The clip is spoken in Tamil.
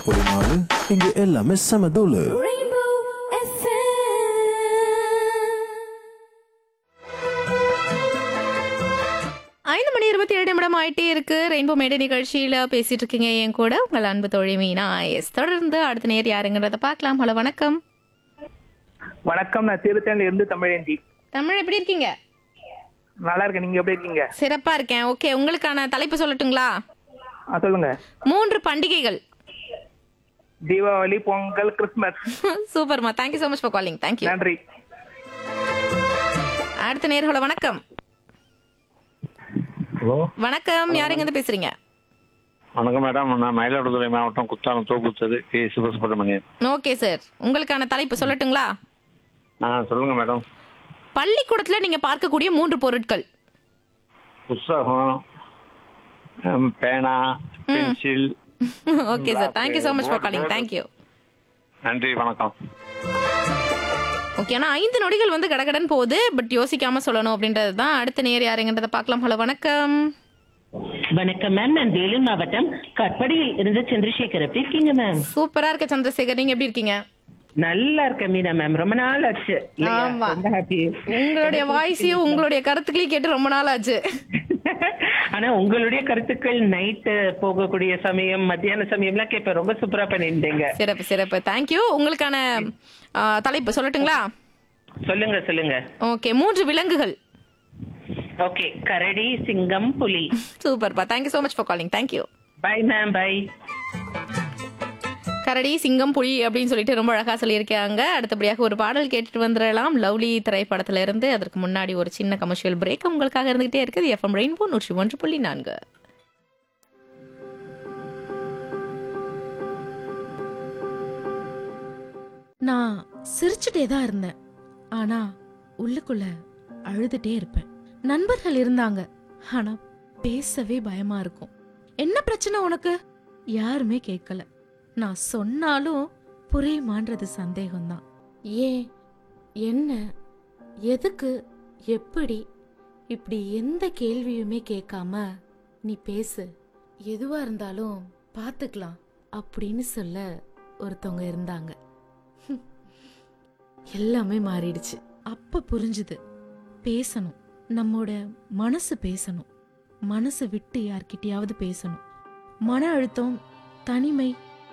புள்ளி நாலு இங்க எல்லாமே செம தூளு Rainbow FM. ஐந்து மணி இருபத்தி ஏழு நிமிடம் ஆயிட்டே இருக்கு ரெயின்போ மேடை நிகழ்ச்சியில பேசிட்டு இருக்கீங்க என் கூட உங்கள் அன்பு தோழி மீனா எஸ் தொடர்ந்து அடுத்த நேர் யாருங்கிறத பார்க்கலாம் ஹலோ வணக்கம் வணக்கம் நான் திருத்தணில இருந்து தமிழேந்தி தமிழ் எப்படி இருக்கீங்க நல்லா இருக்கேன் நீங்க எப்படி இருக்கீங்க சிறப்பா இருக்கேன் ஓகே உங்களுக்கான தலைப்பு சொல்லட்டுங்களா ஆ, சொல்லுங்க மூன்று பண்டிகைகள் தீபாவளி பொங்கல் கிறிஸ்மஸ் சூப்பர்மா thank you so much for calling thank you நன்றி அடுத்த நேர் ஹலோ வணக்கம் ஹலோ வணக்கம் யாருங்க இருந்து பேசுறீங்க வணக்கம் மேடம் நான் மயிலாடுதுறை மாவட்டம் குத்தாலம் தோப்புச்சது கே சிவசுப்ரமணியன் ஓகே சார் உங்களுக்கான தலைப்பு சொல்லட்டுங்களா ஆ சொல்லுங்க மேடம் பள்ளிக்கூடத்துல நீங்க பார்க்கக்கூடிய மூன்று பொருட்கள் புஸ்தகம் ஹம், பேனா pencil okay sir thank you so much for calling thank you நன்றி வணக்கம் ஓகே ஆனா ஐந்து நொடிகள் வந்து கடகடன் போகுது பட் யோசிக்காம சொல்லணும் அப்படின்றது தான் அடுத்த நேர் யாருங்கன்றத பார்க்கலாம் ஹலோ வணக்கம் வணக்கம் மேம் நான் வேலூர் மாவட்டம் கற்படியில் இருந்து சந்திரசேகர் எப்படி இருக்கீங்க மேம் சூப்பரா இருக்க சந்திரசேகர் நீங்க எப்படி இருக்கீங்க நல்லா இருக்கேன் மீனா மேம் ரொம்ப நாள் ஆச்சு இல்லையா? ஆமா. ரொம்ப ஹாப்பி உங்களுடைய வாய்ஸையும் உங்களுடைய கருத்துக்களையும் கேட்டு ரொம்ப நாள் ஆச்சு ஆனா உங்களுடைய கருத்துக்கள் நைட்டு போகக்கூடிய சமயம் மத்தியான சமயம்லாம் கேட்பேன் ரொம்ப சூப்பரா பண்ணியிருந்தீங்க சிறப்பு சிறப்பு தேங்க்யூ உங்களுக்கான ஆ, தலைப்பு சொல்லட்டுங்களா சொல்லுங்க சொல்லுங்க ஓகே மூன்று விலங்குகள் ஓகே கரடி சிங்கம் புலி சூப்பர்ப்பா thank you so much for calling thank you bye ma'am bye கரடி சிங்கம் புலி அப்படின்னு சொல்லிட்டு ரொம்ப அழகா சொல்லியிருக்காங்க அடுத்தபடியாக ஒரு பாடல் கேட்டுட்டு வந்துடலாம் லவ்லி திரைப்படத்துல இருந்து அதற்கு முன்னாடி ஒரு சின்ன கமர்ஷியல் பிரேக் உங்களுக்காக இருந்துகிட்டே இருக்குது எஃப்எம் ரெயின்போ நூற்றி ஒன்று புள்ளி நான்கு நான் சிரிச்சுட்டே தான் இருந்தேன் ஆனா உள்ளுக்குள்ள அழுதுட்டே இருப்பேன் நண்பர்கள் இருந்தாங்க ஆனா பேசவே பயமா இருக்கும் என்ன பிரச்சனை உனக்கு யாருமே கேட்கல நான் சொன்னாலும் புரியுமான்றது சந்தேகம்தான் ஏன் என்ன எதுக்கு எப்படி இப்படி எந்த கேள்வியுமே கேட்காம நீ பேசு எதுவா இருந்தாலும் பார்த்துக்கலாம் அப்படின்னு சொல்ல ஒருத்தவங்க இருந்தாங்க எல்லாமே மாறிடுச்சு அப்ப புரிஞ்சுது பேசணும் நம்மோட மனசு பேசணும் மனசு விட்டு யார்கிட்டயாவது பேசணும் மன அழுத்தம் தனிமை